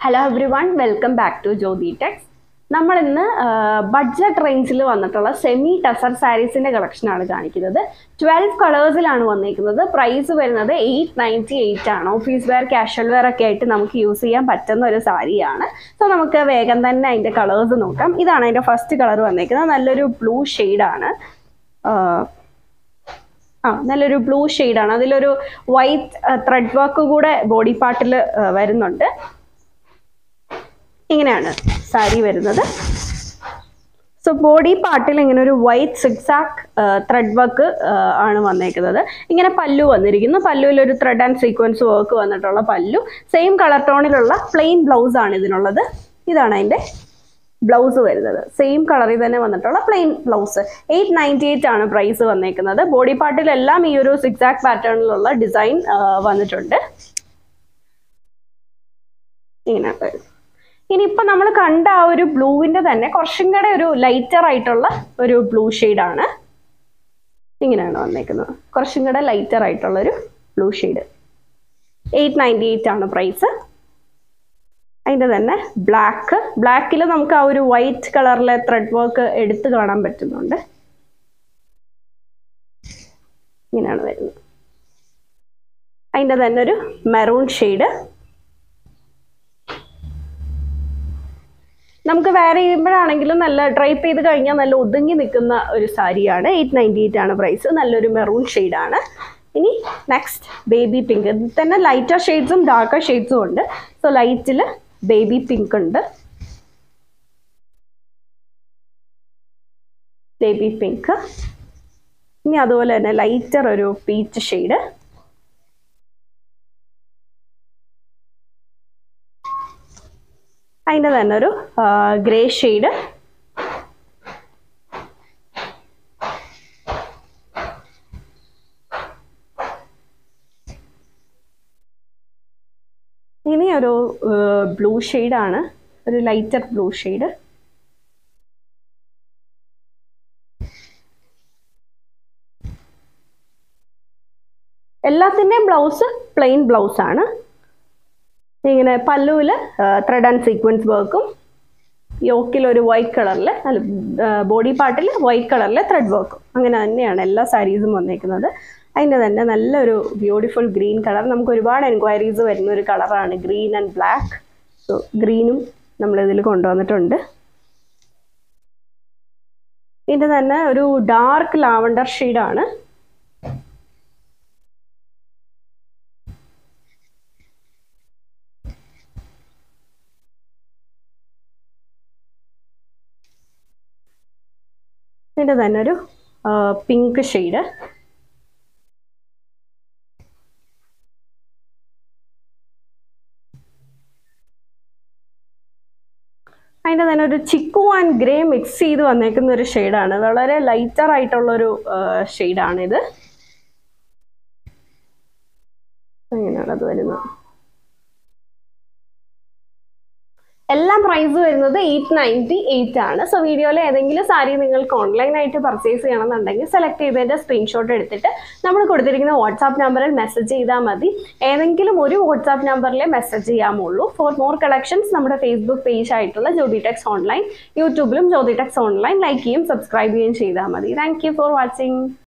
hello everyone welcome back to Jyothi Tex നമ്മൾ ഇന്ന് budget റേഞ്ചിൽ വന്നിട്ടുള്ള സെമി ടസർ സാരീസിന്റെ കളക്ഷനാണ് കാണിക്കുന്നത് ട്വൽവ് കളേഴ്സിലാണ് വന്നിരിക്കുന്നത് പ്രൈസ് വരുന്നത് എയ്റ്റ് നയൻറ്റി എയ്റ്റ് ആണ് ഓഫീസ് വെയർ കാഷ്വൽ വെയർ ഒക്കെ ആയിട്ട് നമുക്ക് യൂസ് ചെയ്യാൻ പറ്റുന്ന ഒരു സാരിയാണ് സോ നമുക്ക് വേഗം തന്നെ അതിന്റെ കളേഴ്സ് നോക്കാം ഇതാണ് അതിന്റെ ഫസ്റ്റ് കളർ വന്നിരിക്കുന്നത് നല്ലൊരു ബ്ലൂ ആണ് ആ നല്ലൊരു ബ്ലൂ ആണ് അതിലൊരു വൈറ്റ് ത്രെഡ് വർക്ക് കൂടെ ബോഡി പാർട്ടിൽ വരുന്നുണ്ട് ഇങ്ങനെയാണ് സാരി വരുന്നത് സോ ബോഡി പാർട്ടിൽ ഇങ്ങനെ ഒരു വൈറ്റ് സിക്സാക്ക് ത്രെഡ് വർക്ക് ആണ് വന്നേക്കുന്നത് ഇങ്ങനെ പല്ലു വന്നിരിക്കുന്നു പല്ലുവിൽ ഒരു ത്രെഡ് ആൻഡ് സീക്വൻസ് വർക്ക് വന്നിട്ടുള്ള പല്ലു സെയിം കളർ ടോണിലുള്ള പ്ലെയിൻ ബ്ലൗസ് ആണ് ഇതിനുള്ളത് ഇതാണ് അതിൻ്റെ ബ്ലൗസ് വരുന്നത് സെയിം കളറിൽ തന്നെ വന്നിട്ടുള്ള plain blouse eight ninety eight ആണ് പ്രൈസ് വന്നേക്കുന്നത് ബോഡി പാർട്ടിലെല്ലാം ഈ ഒരു സിക്സാക്ക് പാറ്റേണിലുള്ള ഡിസൈൻ വന്നിട്ടുണ്ട് ഇങ്ങനെ വരും ഇനിയിപ്പോൾ നമ്മൾ കണ്ട ആ ഒരു ബ്ലൂവിൻ്റെ തന്നെ കുറച്ചും കൂടെ ഒരു ലൈറ്റർ ആയിട്ടുള്ള ഒരു ബ്ലൂ ആണ് ഇങ്ങനെയാണ് വന്നേക്കുന്നത് കുറച്ചും കൂടെ ലൈറ്റർ ആയിട്ടുള്ള ഒരു blue shade eight ninety eight ആണ് പ്രൈസ് അതിൻ്റെ തന്നെ ബ്ലാക്ക് ബ്ലാക്കിൽ നമുക്ക് ആ ഒരു വൈറ്റ് കളറിലെ ത്രെഡ് വർക്ക് എടുത്ത് കാണാൻ പറ്റുന്നുണ്ട് ഇങ്ങനെയാണ് വരുന്നത് അതിൻ്റെ തന്നെ ഒരു മെറൂൺ ഷെയ്ഡ് നമുക്ക് വേറെ ചെയ്യുമ്പോഴാണെങ്കിലും നല്ല ഡ്രൈപ്പ് ചെയ്ത് കഴിഞ്ഞാൽ നല്ല ഒതുങ്ങി നിൽക്കുന്ന ഒരു സാരിയാണ് എയ്റ്റ് നയൻറ്റി എയ്റ്റ് ആണ് പ്രൈസ് നല്ലൊരു മെറൂൺ ആണ് ഇനി നെക്സ്റ്റ് ബേബി പിങ്ക് ഇതിൽ തന്നെ ലൈറ്റർ ഷെയ്ഡ്സും ഡാർക്കർ ഷെയ്ഡ്സും ഉണ്ട് സോ ലൈറ്റിൽ ബേബി പിങ്ക് ഉണ്ട് ബേബി പിങ്ക് ഇനി അതുപോലെ തന്നെ ലൈറ്റർ ഒരു പീച്ച് ഷെയ്ഡ് അതിൻ്റെ തന്നെ ഒരു ഗ്രേ ഷെയ്ഡ് ഇനി ഒരു ബ്ലൂ ആണ് ഒരു ലൈറ്റർ ബ്ലൂ ഷെയ്ഡ് എല്ലാത്തിൻ്റെയും ബ്ലൗസ് പ്ലെയിൻ ബ്ലൗസ് ആണ് ഇങ്ങനെ പല്ലുവിൽ ത്രെഡ് ആൻഡ് സീക്വൻസ് വർക്കും യോക്കിൽ ഒരു വൈറ്റ് കളറിൽ അല്ല ബോഡി പാർട്ടിൽ വൈറ്റ് കളറിൽ ത്രെഡ് വർക്കും അങ്ങനെ തന്നെയാണ് എല്ലാ സാരീസും വന്നേക്കുന്നത് അതിൻ്റെ തന്നെ നല്ലൊരു ബ്യൂട്ടിഫുൾ ഗ്രീൻ കളർ നമുക്ക് ഒരുപാട് എൻക്വയറീസ് വരുന്ന ഒരു കളറാണ് ഗ്രീൻ ആൻഡ് ബ്ലാക്ക് സോ ഗ്രീനും നമ്മളിതിൽ കൊണ്ടുവന്നിട്ടുണ്ട് ഇതിൻ്റെ തന്നെ ഒരു ഡാർക്ക് ലാവണ്ടർ ഷെയ്ഡാണ് ഇതിൻ്റെ തന്നെ ഒരു പിങ്ക് ഷെയ്ഡ് അതിൻ്റെ തന്നെ ഒരു ചിക്കു ആൻഡ് ഗ്രേ മിക്സ് ചെയ്ത് വന്നേക്കുന്ന ഒരു ഷെയ്ഡാണ് വളരെ ലൈറ്റർ ആയിട്ടുള്ളൊരു ഷെയ്ഡാണിത് അങ്ങനെയാണ് അത് വരുന്നത് എല്ലാം പ്രൈസ് വരുന്നത് എയ്റ്റ് നയൻറ്റി എയ്റ്റ് ആണ് സോ വീഡിയോയിൽ ഏതെങ്കിലും സാരി നിങ്ങൾക്ക് ഓൺലൈനായിട്ട് പർച്ചേസ് ചെയ്യണമെന്നുണ്ടെങ്കിൽ സെലക്ട് ചെയ്തതിൻ്റെ സ്ക്രീൻഷോട്ട് എടുത്തിട്ട് നമ്മൾ കൊടുത്തിരിക്കുന്ന വാട്സാപ്പ് നമ്പറിൽ മെസ്സേജ് ചെയ്താൽ മതി ഏതെങ്കിലും ഒരു വാട്സാപ്പ് നമ്പറിലെ മെസ്സേജ് ചെയ്യാമുള്ളൂ ഫോർ മോർ കളക്ഷൻസ് നമ്മുടെ ഫേസ്ബുക്ക് പേജ് ആയിട്ടുള്ള ജ്യോതി ടെക്സ് ഓൺലൈൻ യൂട്യൂബിലും ജ്യോതി ടെക്സ് ഓൺലൈൻ ലൈക്ക് ചെയ്യും സബ്സ്ക്രൈബ് ചെയ്യുകയും ചെയ്താൽ മതി താങ്ക് ഫോർ വാച്ചിങ്